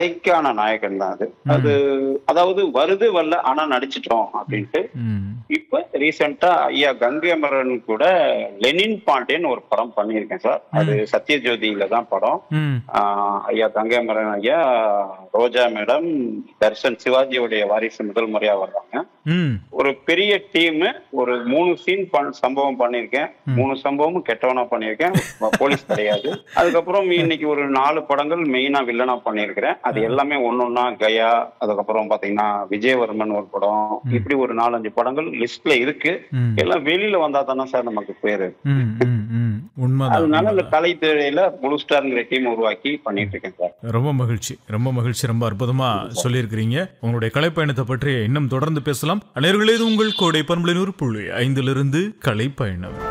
கதைக்கான நாயகன் தான் அது அது அதாவது வருது வரல ஆனா நடிச்சிட்டோம் அப்படின்ட்டு ம் இப்ப ரீசெண்டா ஐயா கங்கை அமரன் கூட லெனின் பாண்டேன்னு ஒரு படம் பண்ணியிருக்கேன் சார் அது சத்யஜோதியில தான் படம் ம் ஆஹ் ஐயா கங்கை அமரன் ஐயா ரோஜா மேடம் தர்ஷன் சிவாஜியுடைய வாரிசு முதல் முறையா வர்றாங்க ம் ஒரு பெரிய டீம் ஒரு மூணு சீன் சம்பவம் பண்ணியிருக்கேன் மூணு சம்பவமும் கெட்டவனா பண்ணியிருக்கேன் போலீஸ் கிடையாது அதுக்கப்புறம் இன்னைக்கு ஒரு நாலு படங்கள் மெயினா வில்லனா பண்ணியிருக்கிறேன் அது எல்லாமே ஒன்னொன்னா கயா அதுக்கப்புறம் பாத்தீங்கன்னா விஜயவர்மன் ஒரு படம் இப்படி ஒரு நாலஞ்சு படங்கள் லிஸ்ட்ல இருக்கு ம். எல்லாம் வெளியில வந்தா தானே சார் நமக்கு பேரு ம் ம் ம் உண்மைதான் அதனால இந்த உண்மைதான். கலைத்துறையில ப்ளூ ஸ்டார்ங்கிற டீம் உருவாக்கி பண்ணிட்டு இருக்கேன் சார் ரொம்ப மகிழ்ச்சி ரொம்ப மகிழ்ச்சி ரொம்ப அற்புதமா சொல்லியிருக்கிறீங்க உங்களுடைய கலைப்பயணத்தை பற்றி இன்னும் தொடர்ந்து பேசலாம் அனைவர்களே இது உங்கள் கோடை பண்புலை நூறு புள்ளி ஐந்திலிருந்து கலைப்பயணம்